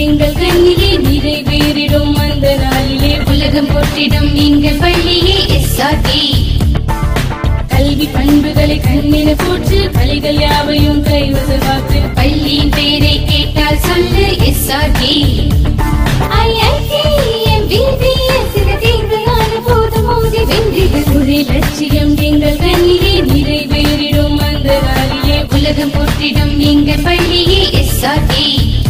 எங்கள் கண்ணிலே நிறைவேறிடும் அந்த நாளிலே உலகம் போற்றிடும் எங்கள் பள்ளியே எஸ்ஆர்டி கல்வி பண்புகளை கண்ணின போற்று கலைகள் யாவையும் கைவசமாக்கு பள்ளியின் பெயரை கேட்டால் சொல்லு எஸ்ஆர்டி ஒரே லட்சியம் எங்கள் கண்ணிலே நிறைவேறிடும் அந்த நாளிலே உலகம் போற்றிடும் எங்கள் பள்ளியே எஸ்ஆர்டி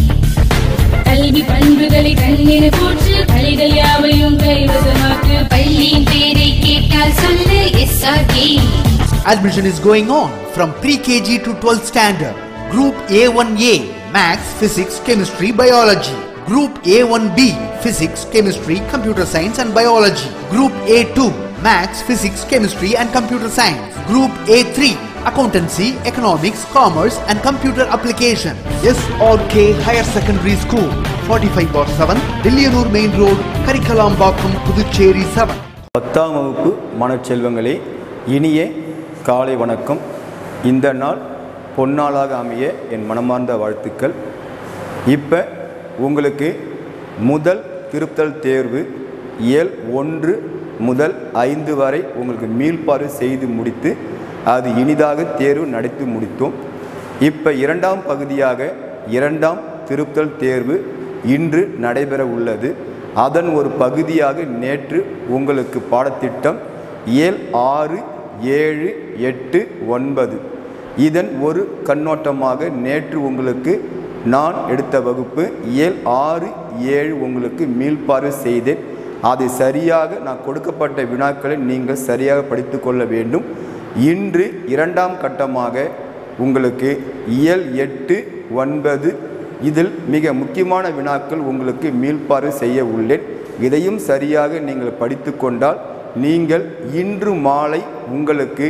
கல்வி பண்புகளை கண்ணின போற்று கலைகள் யாவையும் கைவசமாக்கு பள்ளியின் பெயரை கேட்டால் சொல்லு S R T Admission is going on from pre-KG to 12th standard. Group A1A Maths, Physics, Chemistry, Biology. Group A1B Physics, Chemistry, Computer Science and Biology. Group A2 Maths, Physics, Chemistry and Computer Science. Group A3 Accountancy, Economics, Commerce and Computer Application. SRK Higher Secondary School, 45 bar 7, Dillianur Main Road, Karikalambakkam, Puducherry 7. பத்தாம் வகுப்பு மாணவச்செல்வங்களே இனிய காலை வணக்கம் இந்த நாள் பொன்னாளாக அமைய என் மனமார்ந்த வாழ்த்துக்கள் இப்போ உங்களுக்கு முதல் திருத்தல் தேர்வு இயல் ஒன்று முதல் ஐந்து வரை உங்களுக்கு மீள்பார்வை செய்து முடித்து அது இனிதாக தேர்வு நடத்தி முடித்தோம் இப்போ இரண்டாம் பகுதியாக இரண்டாம் திருத்தல் தேர்வு இன்று நடைபெற உள்ளது அதன் ஒரு பகுதியாக நேற்று உங்களுக்கு பாடத்திட்டம் இயல் ஆறு ஏழு எட்டு ஒன்பது இதன் ஒரு கண்ணோட்டமாக நேற்று உங்களுக்கு நான் எடுத்த வகுப்பு இயல் ஆறு ஏழு உங்களுக்கு மீள்பார்வை செய்தேன் அதை சரியாக நான் கொடுக்கப்பட்ட வினாக்களை நீங்கள் சரியாக படித்து கொள்ள வேண்டும் இன்று இரண்டாம் கட்டமாக உங்களுக்கு இயல் எட்டு ஒன்பது இதில் மிக முக்கியமான வினாக்கள் உங்களுக்கு மீள்பார்வை செய்ய உள்ளேன் இதையும் சரியாக நீங்கள் படித்து கொண்டால் நீங்கள் இன்று மாலை உங்களுக்கு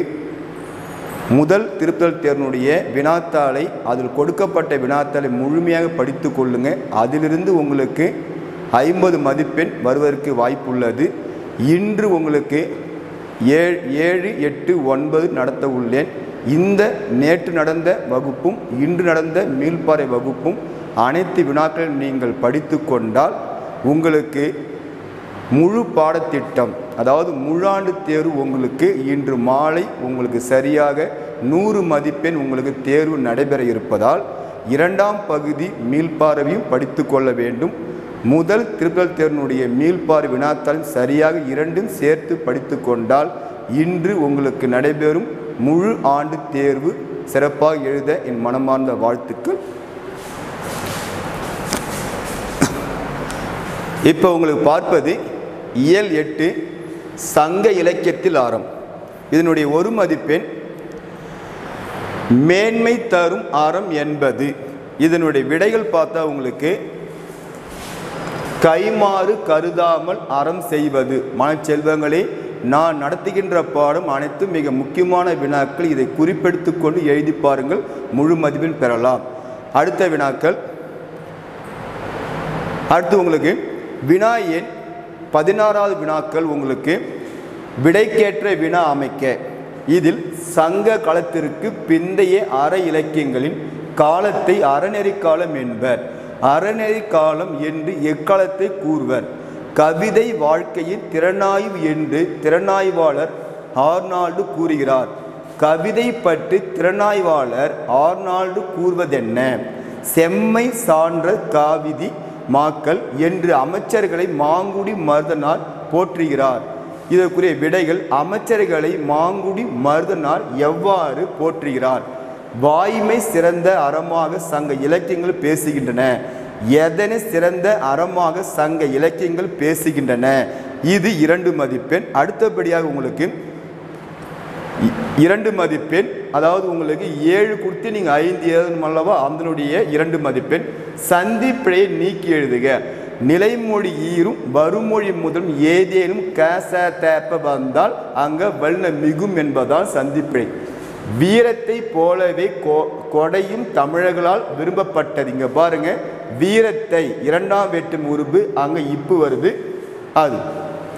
முதல் திருத்தல் தேர்னுடைய வினாத்தாளை அதில் கொடுக்கப்பட்ட வினாத்தாளை முழுமையாக படித்து கொள்ளுங்க அதிலிருந்து உங்களுக்கு ஐம்பது மதிப்பெண் வருவதற்கு வாய்ப்புள்ளது இன்று உங்களுக்கு ஏழு ஏழு எட்டு ஒன்பது நடத்த உள்ளேன் இந்த நேற்று நடந்த வகுப்பும் இன்று நடந்த மீள்பாறை வகுப்பும் அனைத்து வினாக்களையும் நீங்கள் படித்து கொண்டால் உங்களுக்கு முழு பாடத்திட்டம் அதாவது முழாண்டு தேர்வு உங்களுக்கு இன்று மாலை உங்களுக்கு சரியாக நூறு மதிப்பெண் உங்களுக்கு தேர்வு நடைபெற இருப்பதால் இரண்டாம் பகுதி மீள்பார்வையும் படித்து கொள்ள வேண்டும் முதல் திருத்தல் தேர்வினுடைய மீள்பார்வை வினாத்தால் சரியாக இரண்டும் சேர்த்து படித்து கொண்டால் இன்று உங்களுக்கு நடைபெறும் முழு ஆண்டு தேர்வு சிறப்பாக எழுத என் மனமார்ந்த வாழ்த்துக்கள் இப்போ உங்களுக்கு பார்ப்பது இயல் எட்டு சங்க இலக்கியத்தில் ஆரம் இதனுடைய ஒரு மதிப்பெண் மேன்மை தரும் அறம் என்பது இதனுடைய விடைகள் பார்த்தா உங்களுக்கு கைமாறு கருதாமல் அறம் செய்வது மனச்செல்வங்களே நான் நடத்துகின்ற பாடம் அனைத்தும் மிக முக்கியமான வினாக்கள் இதை குறிப்பெடுத்து கொண்டு எழுதி பாருங்கள் முழு மதிப்பெண் பெறலாம் அடுத்த வினாக்கள் அடுத்து உங்களுக்கு வினா எண் பதினாறாவது வினாக்கள் உங்களுக்கு விடைக்கேற்ற வினா அமைக்க இதில் சங்க காலத்திற்கு பிந்தைய அற இலக்கியங்களின் காலத்தை அறநெறி காலம் என்பர் அறநெறி காலம் என்று எக்காலத்தை கூறுவர் கவிதை வாழ்க்கையின் திறனாய்வு என்று திறனாய்வாளர் ஆர்னால்டு கூறுகிறார் கவிதை பற்றி திறனாய்வாளர் ஆர்னால்டு கூறுவதென்ன செம்மை சான்ற காவிதி மாக்கள் என்று அமைச்சர்களை மாங்குடி மருதனால் போற்றுகிறார் இதற்குரிய விடைகள் அமைச்சர்களை மாங்குடி மருதனால் எவ்வாறு போற்றுகிறார் வாய்மை சிறந்த அறமாக சங்க இலக்கியங்கள் பேசுகின்றன எதனை சிறந்த அறமாக சங்க இலக்கியங்கள் பேசுகின்றன இது இரண்டு மதிப்பெண் அடுத்தபடியாக உங்களுக்கு இ- இரண்டு மதிப்பெண் அதாவது உங்களுக்கு ஏழு கொடுத்து நீங்கள் ஐந்து எழுதணும் அல்லவா அதனுடைய இரண்டு மதிப்பெண் சந்தி பிழையை நீக்கி எழுதுக நிலைமொழி ஈரும் வருமொழி முதலும் ஏதேனும் கேச தேப்ப வந்தால் அங்க வல்ல மிகும் என்பதால் சந்திப்பிழை வீரத்தை போலவே கொ- கொடையும் தமிழர்களால் விரும்பப்பட்டது இங்க பாருங்க வீரத்தை இரண்டாம் வேட்டும் உருபு அங்க இப்பு வருது அது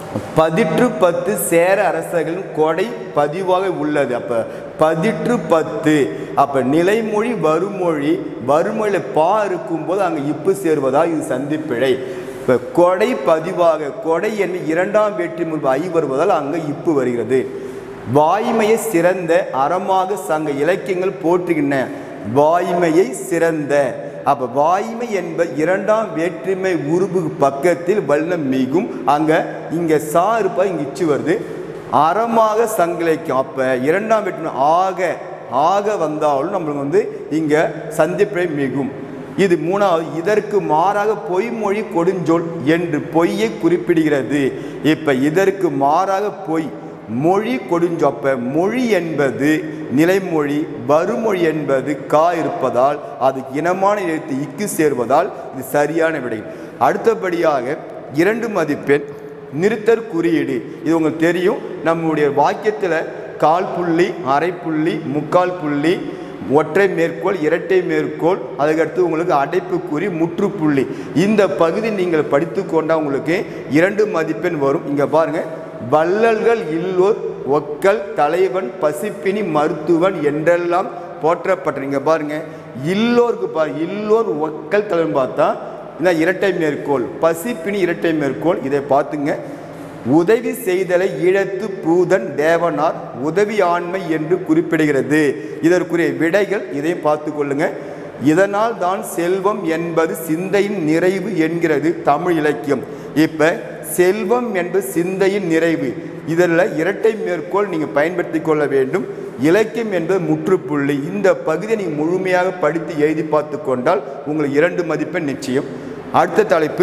பதிற்று பத்து சேர அரசர்களின் கொடை பதிவாக உள்ளது அப்ப பதிற்று பத்து அப்ப நிலைமொழி வருமொழி வருமொழியில் பா இருக்கும்போது அங்க இப்பு சேர்வதா இது சந்திப்பிழை இப்ப கொடை பதிவாக கொடை என்று இரண்டாம் வேற்றி முன்பு ஐ வருவதால் அங்க இப்பு வருகிறது வாய்மையை சிறந்த அறமாக சங்க இலக்கியங்கள் போற்றுகின்றன வாய்மையை சிறந்த அப்ப வாய்மை என்ப இரண்டாம் வேற்றுமை உருபு பக்கத்தில் வல்லம் மிகும் அங்க இங்க சா இருப்பா இங்க இச்சு வருது அறமாக சங்க இலக்கியம் அப்ப இரண்டாம் வேற்றுமை ஆக ஆக வந்தாலும் நம்மளுக்கு வந்து இங்க சந்திப்பிழை மிகும் இது மூணாவது இதற்கு மாறாக பொய்மொழி கொடுஞ்சொல் என்று பொய்யை குறிப்பிடுகிறது இப்ப இதற்கு மாறாக பொய் மொழி கொடுஞ்சொப்ப மொழி என்பது நிலைமொழி வருமொழி என்பது கா இருப்பதால் அதுக்கு இனமான எழுத்து இக்கு சேர்வதால் இது சரியான விடை அடுத்தபடியாக இரண்டு மதிப்பெண் நிறுத்தற் குறியீடு இது உங்களுக்கு தெரியும் நம்முடைய வாக்கியத்தில் கால் புள்ளி அரை புள்ளி முக்கால் புள்ளி ஒற்றை மேற்கோள் இரட்டை மேற்கோள் அதுக்கடுத்து உங்களுக்கு அடைப்புக்குறி முற்றுப்புள்ளி இந்த பகுதி நீங்கள் படித்து கொண்டால் உங்களுக்கு இரண்டு மதிப்பெண் வரும் இங்கே பாருங்க வள்ளல்கள் இல்லோர் ஒக்கல் தலைவன் பசிப்பினி மருத்துவன் என்றெல்லாம் போற்றப்பட்ட இங்க பாருங்க இல்லோருக்கு பா இல்லோர் ஒக்கல் தலைவன் பார்த்தா இந்த இரட்டை மேற்கோள் பசிப்பினி இரட்டை மேற்கோள் இதை பார்த்துங்க உதவி செய்தலை ஈழத்து பூதன் தேவனார் உதவி ஆண்மை என்று குறிப்பிடுகிறது இதற்குரிய விடைகள் இதையும் பார்த்து கொள்ளுங்க இதனால் தான் செல்வம் என்பது சிந்தையின் நிறைவு என்கிறது தமிழ் இலக்கியம் இப்ப செல்வம் என்பது சிந்தையின் நிறைவு இதில் இரட்டை மேற்கோள் நீங்கள் பயன்படுத்தி கொள்ள வேண்டும் இலக்கியம் என்பது முற்றுப்புள்ளி இந்த பகுதியை நீங்கள் முழுமையாக படித்து எழுதி பார்த்து கொண்டால் உங்களுக்கு இரண்டு மதிப்பெண் நிச்சயம் அடுத்த தலைப்பு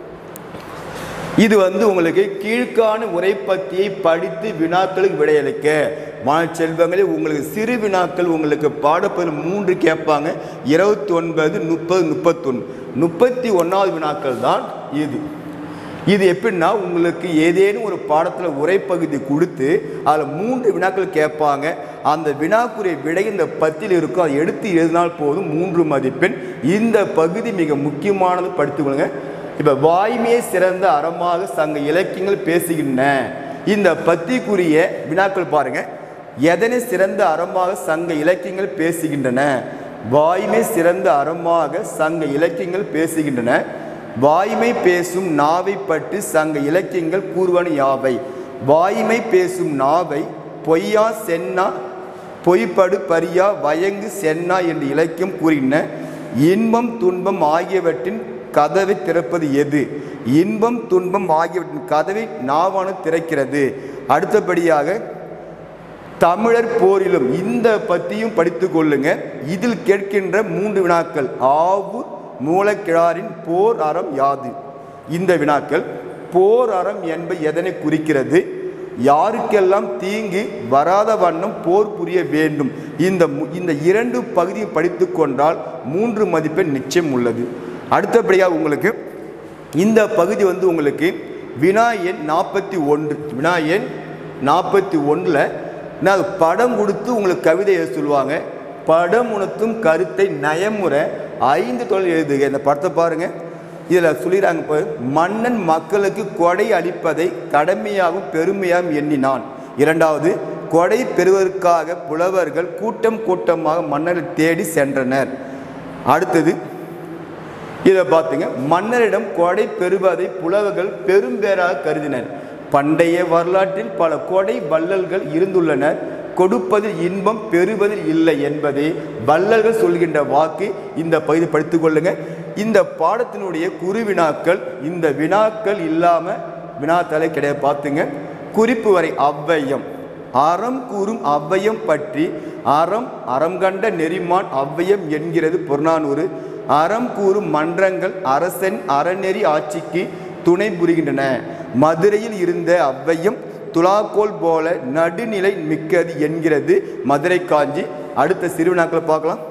இது வந்து உங்களுக்கு கீழ்காண உரைப்பத்தியை படித்து வினாக்களுக்கு விடையளிக்க மாணவ செல்வங்களே உங்களுக்கு சிறு வினாக்கள் உங்களுக்கு பாடப்பகுதியில் மூன்று கேட்பாங்க இருபத்தி ஒன்பது முப்பது முப்பத்தொன்று முப்பத்தி ஒன்றாவது வினாக்கள் தான் இது இது எப்படின்னா உங்களுக்கு ஏதேனும் ஒரு பாடத்தில் உரைப்பகுதி கொடுத்து அதில் மூன்று வினாக்கள் கேட்பாங்க அந்த வினாக்குரிய விடை இந்த பத்தில் இருக்கும் அதை எடுத்து எழுதினால் போதும் மூன்று மதிப்பெண் இந்த பகுதி மிக முக்கியமானது படித்துக்கொள்ளுங்க இப்போ வாய்மையை சிறந்த அறமாக சங்க இலக்கியங்கள் பேசுகின்றன இந்த பத்திக்குரிய வினாக்கள் பாருங்க எதனை சிறந்த அறமாக சங்க இலக்கியங்கள் பேசுகின்றன வாய்மை சிறந்த அறமாக சங்க இலக்கியங்கள் பேசுகின்றன வாய்மை பேசும் நாவை பற்றி சங்க இலக்கியங்கள் கூறுவன யாவை வாய்மை பேசும் நாவை பொய்யா சென்னா பொய்ப்படு பரியா வயங்கு சென்னா என்று இலக்கியம் கூறின இன்பம் துன்பம் ஆகியவற்றின் கதவை திறப்பது எது இன்பம் துன்பம் ஆகியவற்றின் கதவை நாவானு திறக்கிறது அடுத்தபடியாக தமிழர் போரிலும் இந்த பத்தியும் படித்துக் கொள்ளுங்க இதில் கேட்கின்ற மூன்று வினாக்கள் ஆவு மூலக்கிழாரின் போர் அறம் யாது இந்த வினாக்கள் போர் அறம் என்பது எதனை குறிக்கிறது யாருக்கெல்லாம் தீங்கு வராத வண்ணம் போர் புரிய வேண்டும் இந்த மு- இந்த இரண்டு பகுதியை படித்து கொண்டால் மூன்று மதிப்பெண் நிச்சயம் உள்ளது அடுத்தபடியாக உங்களுக்கு இந்த பகுதி வந்து உங்களுக்கு வினா எண் நாற்பத்தி ஒன்று வினா எண் நாற்பத்தி ஒன்றில் நான் படம் கொடுத்து உங்களுக்கு கவிதை எழுத சொல்லுவாங்க படம் உணர்த்தும் கருத்தை நயமுற ஐந்து தொழில் எழுதுக இந்த படத்தை பாருங்க இதில் சொல்லிடுறாங்க பாரு, மன்னன் மக்களுக்கு கொடை அளிப்பதை கடமையாகவும் பெருமையாகவும் எண்ணினான் இரண்டாவது கொடை பெறுவதற்காக புலவர்கள் கூட்டம் கூட்டமாக மன்னரை தேடி சென்றனர் அடுத்தது இதை பார்த்துங்க மன்னரிடம் கொடை பெறுவதை புலவர்கள் பெரும்பேராக கருதினர் பண்டைய வரலாற்றில் பல கொடை வள்ளல்கள் இருந்துள்ளனர் கொடுப்பதில் இன்பம் பெறுவதில் இல்லை என்பதே வள்ளல்கள் சொல்கின்ற வாக்கு இந்த பகுதி படித்துக் கொள்ளுங்க இந்த பாடத்தினுடைய குறு வினாக்கள் இந்த வினாக்கள் இல்லாம வினாத்தலை கிடையாது பார்த்துங்க குறிப்பு வரை அவ்வையம் அறம் கூறும் அவ்வையம் பற்றி அறம் அறம் கண்ட நெறிமான் அவ்வையம் என்கிறது புறநானூறு அறம் கூறும் மன்றங்கள் அரசன் அறநெறி ஆட்சிக்கு துணை புரிகின்றன மதுரையில் இருந்த அவ்வையம் துலாக்கோல் போல நடுநிலை மிக்கது என்கிறது மதுரை காஞ்சி அடுத்த சிறுவினாக்களை பார்க்கலாம்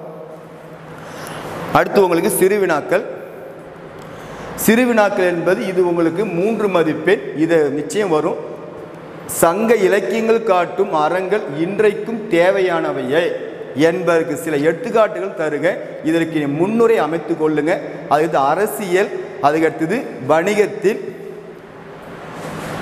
அடுத்து உங்களுக்கு சிறுவினாக்கள் சிறுவினாக்கள் என்பது இது உங்களுக்கு மூன்று மதிப்பெண் இது நிச்சயம் வரும் சங்க இலக்கியங்கள் காட்டும் அறங்கள் இன்றைக்கும் தேவையானவையே என்பதற்கு சில எடுத்துக்காட்டுகள் தருக இதற்கு நீ முன்னுரை அமைத்து கொள்ளுங்க அதுக்கு அரசியல் அதுக்கடுத்தது வணிகத்தில்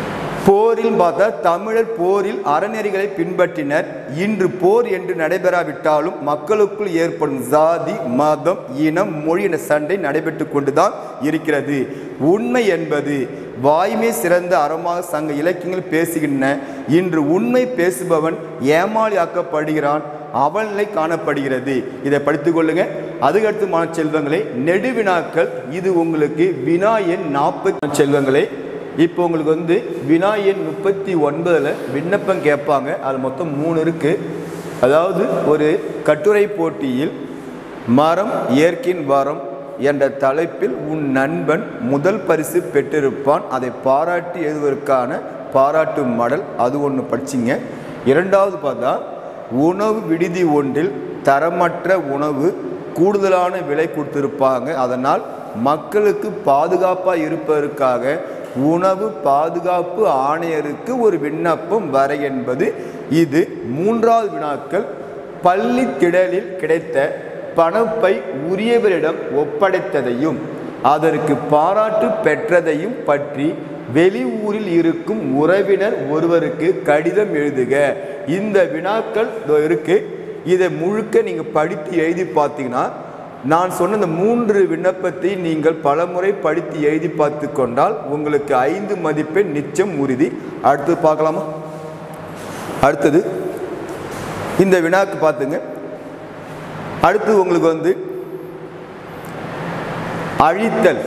போரில் பார்த்தா தமிழர் போரில் அறநெறிகளை பின்பற்றினர் இன்று போர் என்று நடைபெறாவிட்டாலும் மக்களுக்குள் ஏற்படும் சாதி மதம் இனம் மொழி என்ற சண்டை நடைபெற்று கொண்டுதான் இருக்கிறது உண்மை என்பது வாய்மை சிறந்த அறமாக சங்க இலக்கியங்கள் பேசுகின்றன இன்று உண்மை பேசுபவன் ஏமாளியாக்கப்படுகிறான் அவல் நிலை காணப்படுகிறது இதை படித்துக் கொள்ளுங்க அதுக்கடுத்து மாணவ செல்வங்களே நெடுவினாக்கள் இது உங்களுக்கு வினா எண் நாற்பத்தி செல்வங்களே இப்போ உங்களுக்கு வந்து வினா எண் முப்பத்தி ஒன்பதில் விண்ணப்பம் கேட்பாங்க அது மொத்தம் மூணு இருக்கு அதாவது ஒரு கட்டுரை போட்டியில் மரம் இயற்கையின் வரம் என்ற தலைப்பில் உன் நண்பன் முதல் பரிசு பெற்றிருப்பான் அதை பாராட்டி எழுதுவதற்கான பாராட்டு மடல் அது ஒன்று படிச்சிங்க இரண்டாவது பார்த்தா உணவு விடுதி ஒன்றில் தரமற்ற உணவு கூடுதலான விலை கொடுத்திருப்பாங்க அதனால் மக்களுக்கு பாதுகாப்பாக இருப்பதற்காக உணவு பாதுகாப்பு ஆணையருக்கு ஒரு விண்ணப்பம் வர என்பது இது மூன்றாவது வினாக்கள் பள்ளி திடலில் கிடைத்த பணப்பை உரியவரிடம் ஒப்படைத்ததையும் அதற்கு பாராட்டு பெற்றதையும் பற்றி வெளியூரில் இருக்கும் உறவினர் ஒருவருக்கு கடிதம் எழுதுக இந்த வினாக்கள் இதோ இருக்கு இதை முழுக்க நீங்கள் படித்து எழுதி பார்த்தீங்கன்னா நான் சொன்ன இந்த மூன்று விண்ணப்பத்தை நீங்கள் பலமுறை படித்து எழுதி பார்த்து கொண்டால் உங்களுக்கு ஐந்து மதிப்பெண் நிச்சயம் உறுதி அடுத்து பார்க்கலாமா அடுத்தது இந்த வினாக்கு பார்த்துங்க அடுத்து உங்களுக்கு வந்து அழித்தல்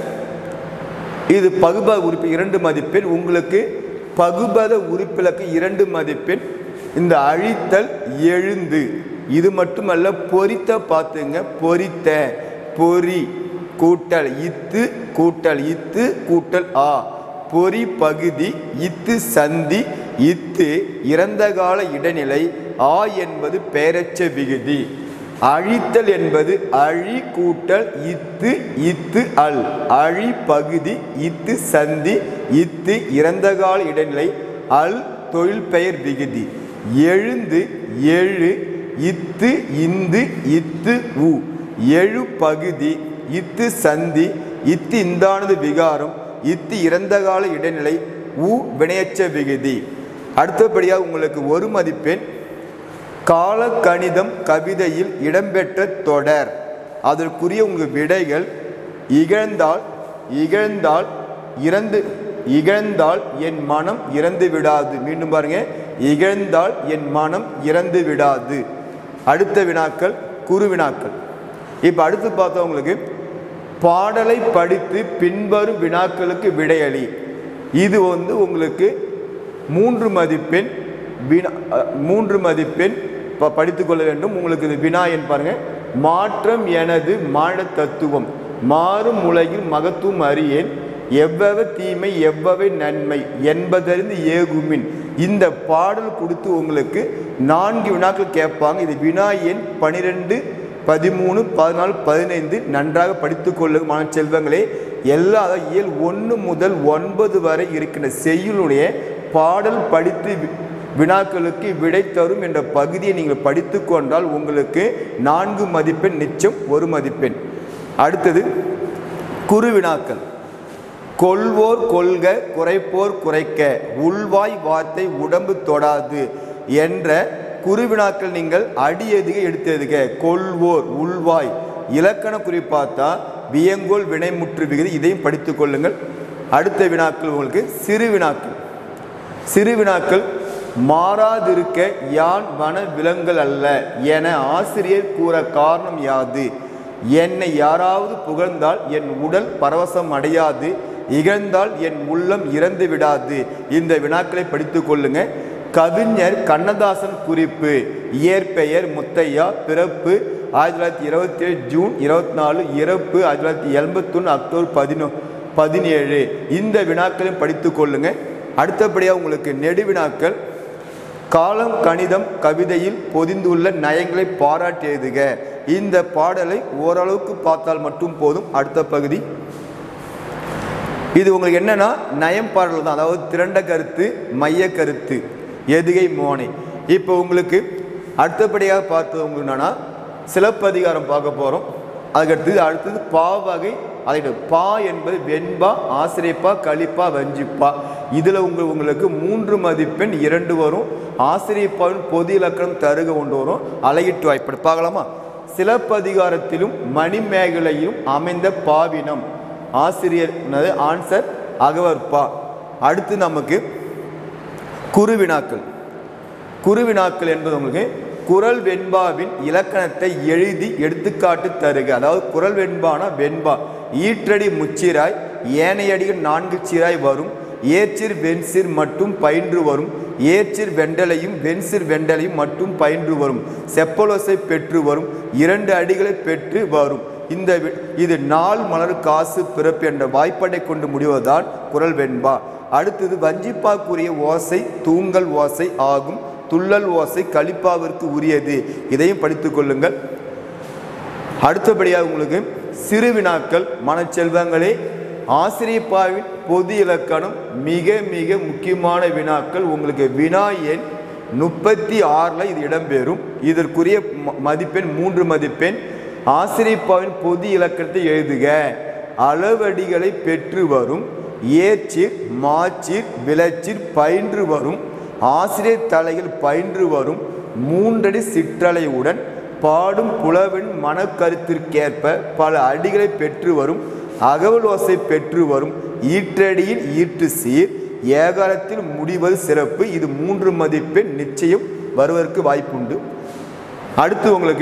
இது பகுபத உறுப்பு இரண்டு மதிப்பெண் உங்களுக்கு பகுபத உறுப்பிலக்கு இரண்டு மதிப்பெண் இந்த அழித்தல் எழுந்து இது மட்டுமல்ல பொரித்த பார்த்துங்க பொரித்த பொறி கூட்டல் இத்து கூட்டல் இத்து கூட்டல் ஆ பொறி பகுதி இத்து சந்தி இத்து இறந்த கால இடைநிலை ஆ என்பது பெயரச்ச விகுதி அழித்தல் என்பது அழி கூட்டல் இத்து இத்து அல் அழி பகுதி இத்து சந்தி இத்து இறந்த கால இடைநிலை அல் தொழில் பெயர் விகுதி எழுந்து எழு இத்து இந்து இத்து உ எழு பகுதி இத்து சந்தி இத்து இந்தானது விகாரம் இத்து இறந்த கால இடைநிலை உ வினையச்ச விகுதி அடுத்தபடியாக உங்களுக்கு ஒரு மதிப்பெண் கால கணிதம் கவிதையில் இடம்பெற்ற தொடர் அதற்குரிய உங்கள் விடைகள் இகழ்ந்தால் இகழ்ந்தால் இறந்து இகழ்ந்தால் என் மனம் இறந்து விடாது மீண்டும் பாருங்க இகழ்ந்தால் என் மனம் இறந்து விடாது அடுத்த வினாக்கள் குறு வினாக்கள் இப்போ அடுத்து பார்த்தா உங்களுக்கு பாடலை படித்து பின்வரும் வினாக்களுக்கு விடையளி இது வந்து உங்களுக்கு மூன்று மதிப்பெண் வினா அ, மூன்று மதிப்பெண் ப படித்துக் கொள்ள வேண்டும் உங்களுக்கு இது வினா எண் பாருங்க மாற்றம் எனது மாட தத்துவம் மாறும் உலகில் மகத்துவம் அறியேன் எவ்வளவு தீமை எவ்வளவு நன்மை என்பதறிந்து ஏகுமின் இந்த பாடல் கொடுத்து உங்களுக்கு நான்கு வினாக்கள் கேட்பாங்க இது வினா எண் பனிரெண்டு பதிமூணு பதினாலு பதினைந்து நன்றாக படித்துக் கொள்ளும் மாணவ செல்வங்களே எல்லா அதாவது இயல் ஒன்று முதல் ஒன்பது வரை இருக்கின்ற செய்யுளுடைய பாடல் படித்து வி- வினாக்களுக்கு விடை தரும் என்ற பகுதியை நீங்கள் படித்து கொண்டால் உங்களுக்கு நான்கு மதிப்பெண் நிச்சயம் ஒரு மதிப்பெண் அடுத்தது குறு வினாக்கள் கொள்வோர் கொள்க குறைப்போர் குறைக்க உள்வாய் வார்த்தை உடம்பு தொடாது என்ற குருவினாக்கள் நீங்கள் அடி எதுக எடுத்து எதுக கொள்வோர் உள்வாய் இலக்கண குறிப்பாத்தா வியங்கோல் வினைமுற்று விகுதி இதையும் படித்துக் கொள்ளுங்கள் அடுத்த வினாக்கள் உங்களுக்கு சிறு வினாக்கள் சிறு வினாக்கள் மாறாதிருக்க யான் வன விலங்குகள் அல்ல என ஆசிரியர் கூற காரணம் யாது என்னை யாராவது புகழ்ந்தால் என் உடல் பரவசம் அடையாது இகழ்ந்தால் என் உள்ளம் இறந்து விடாது இந்த வினாக்களை படித்துக் கொள்ளுங்க கவிஞர் கண்ணதாசன் குறிப்பு இயற்பெயர் முத்தையா பிறப்பு ஆயிரத்தி தொள்ளாயிரத்தி இருபத்தி ஏழு ஜூன் இருபத்தி நாலு இறப்பு ஆயிரத்தி தொள்ளாயிரத்தி எண்பத்தொன்று அக்டோபர் பதினொ பதினேழு இந்த வினாக்களையும் படித்துக் கொள்ளுங்க அடுத்தபடியாக உங்களுக்கு நெடு வினாக்கள் காலம் கணிதம் கவிதையில் பொதிந்துள்ள நயங்களை பாராட்டி எழுதுக இந்த பாடலை ஓரளவுக்கு பார்த்தால் மட்டும் போதும் அடுத்த பகுதி இது உங்களுக்கு என்னன்னா நயம் பாடல் தான் அதாவது திரண்ட கருத்து மைய கருத்து எதுகை மோனை இப்போ உங்களுக்கு அடுத்தபடியாக பார்த்தது உங்களுக்கு என்னன்னா சிலப்பதிகாரம் பார்க்க போகிறோம் அதுக்கடுத்தது அடுத்தது பா வகை அதோட பா என்பது வெண்பா ஆசிரியப்பா கலிப்பா வஞ்சிப்பா இதில் உங்கள் உங்களுக்கு மூன்று மதிப்பெண் இரண்டு வரும் ஆசிரியப்பாவின் பொது இலக்கணம் தருக ஒன்று வரும் அலையிட்டு வாய்ப்படு பார்க்கலாமா சிலப்பதிகாரத்திலும் மணிமேகலையும் அமைந்த பாவினம் ஆசிரியர் என்னது ஆன்சர் அகவற்பா அடுத்து நமக்கு குருவினாக்கள் குருவினாக்கள் என்பது உங்களுக்கு குரல் வெண்பாவின் இலக்கணத்தை எழுதி எடுத்துக்காட்டு தருக அதாவது குரல் வெண்பானா வெண்பா ஈற்றடி முச்சிராய் ஏனையடிகள் நான்கு சீராய் வரும் ஏச்சிர் வெண்சிர் மட்டும் பயின்று வரும் ஏச்சிர் வெண்டலையும் வெண்சிர் வெண்டலையும் மட்டும் பயின்று வரும் செப்பலோசை பெற்று வரும் இரண்டு அடிகளை பெற்று வரும் இந்த வி- இது நாள் மலர் காசு பிறப்பு என்ற வாய்ப்பாட்டை கொண்டு முடிவதுதான் குரல் வெண்பா அடுத்தது வஞ்சிப்பாக்குரிய ஓசை தூங்கல் ஓசை ஆகும் துள்ளல் ஓசை கலிப்பாவிற்கு உரியது இதையும் படித்துக் கொள்ளுங்கள் அடுத்தபடியாக உங்களுக்கு சிறு வினாக்கள் மனச்செல்வங்களே ஆசிரியப்பாவின் பொது இலக்கணம் மிக மிக முக்கியமான வினாக்கள் உங்களுக்கு வினா எண் முப்பத்தி ஆறில் இது இடம்பெறும் இதற்குரிய ம- மதிப்பெண் மூன்று மதிப்பெண் ஆசிரியப்பாவின் பொது இலக்கணத்தை எழுதுக அளவடிகளை பெற்று வரும் ஏச்சிர் மாச்சிர் விளச்சிர் பயின்று வரும் ஆசிரியர் தலையில் பயின்று வரும் மூன்றடி சிற்றலையுடன் பாடும் புலவின் மனக்கருத்திற்கேற்ப பல அடிகளை பெற்று வரும் அகவல் ஓசை பெற்று வரும் ஈற்றடியின் ஈட்டு சீர் ஏகாரத்தில் முடிவது சிறப்பு இது மூன்று மதிப்பெண் நிச்சயம் வருவதற்கு வாய்ப்புண்டு அடுத்து உங்களுக்கு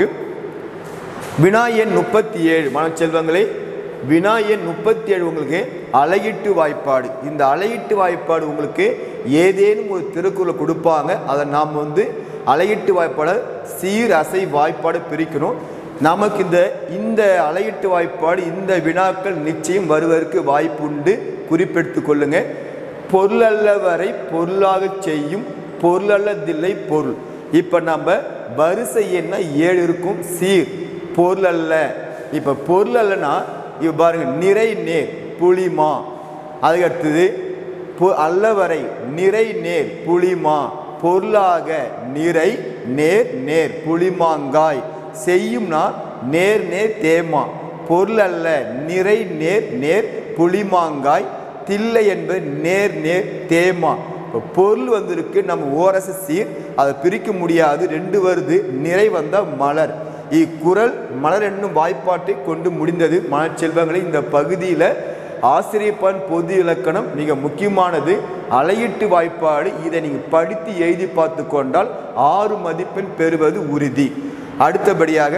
வினா எண் முப்பத்தி ஏழு மனச்செல்வங்களே வினா எண் முப்பத்தி ஏழு உங்களுக்கு அலையிட்டு வாய்ப்பாடு இந்த அலையிட்டு வாய்ப்பாடு உங்களுக்கு ஏதேனும் ஒரு திருக்குறள் கொடுப்பாங்க அதை நாம் வந்து அலையிட்டு வாய்ப்பாடை சீர் அசை வாய்ப்பாடு பிரிக்கணும் நமக்கு இந்த இந்த அலையிட்டு வாய்ப்பாடு இந்த வினாக்கள் நிச்சயம் வருவதற்கு வாய்ப்புண்டு குறிப்பெடுத்து கொள்ளுங்க பொருளல்ல வரை பொருளாகச் செய்யும் பொருளல்லதில்லை பொருள் இப்போ நம்ம வரிசை என்ன ஏழு இருக்கும் சீர் பொருள் அல்ல இப்போ பொருள் அல்லனா இப்போ பாருங்க நிறை நேர் புளிமா அதுக்கு அடுத்தது பொ அல்லவரை நிறை நேர் புளிமா பொருளாக நிறை நேர் நேர் புளிமாங்காய் செய்யும்னா நேர் நேர் தேமா பொருள் அல்ல நிறை நேர் நேர் புளிமாங்காய் தில்லை என்பது நேர் நேர் தேமா இப்போ பொருள் வந்திருக்கு நம்ம ஓரசு சீர் அதை பிரிக்க முடியாது ரெண்டு வருது நிறை வந்தால் மலர் இக்குறள் மலர் என்னும் வாய்ப்பாட்டை கொண்டு முடிந்தது மனச்செல்வங்களை இந்த பகுதியில் ஆசிரியப்பான் பொது இலக்கணம் மிக முக்கியமானது அலையிட்டு வாய்ப்பாடு இதை நீங்கள் படித்து எழுதி பார்த்து கொண்டால் ஆறு மதிப்பெண் பெறுவது உறுதி அடுத்தபடியாக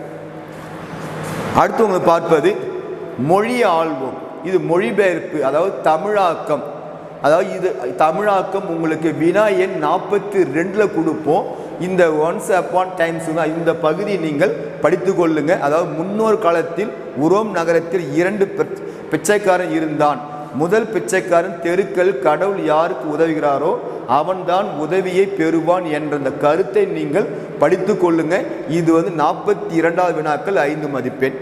அடுத்து உங்களுக்கு பார்ப்பது மொழி ஆள்வோம் இது மொழிபெயர்ப்பு அதாவது தமிழாக்கம் அதாவது இது தமிழாக்கம் உங்களுக்கு வினா எண் நாற்பத்தி ரெண்டில் கொடுப்போம் இந்த ஒன்ஸ் அப்பான் டைம்ஸ் இந்த பகுதியை நீங்கள் படித்து கொள்ளுங்க அதாவது முன்னோர் காலத்தில் உரோம் நகரத்தில் இரண்டு பிச்ச- பிச்சைக்காரன் இருந்தான் முதல் பிச்சைக்காரன் தெருக்கள் கடவுள் யாருக்கு உதவுகிறாரோ அவன்தான் உதவியை பெறுவான் என்ற அந்த கருத்தை நீங்கள் படித்து கொள்ளுங்க இது வந்து நாற்பத்தி இரண்டாவது வினாக்கள் ஐந்து மதிப்பெண்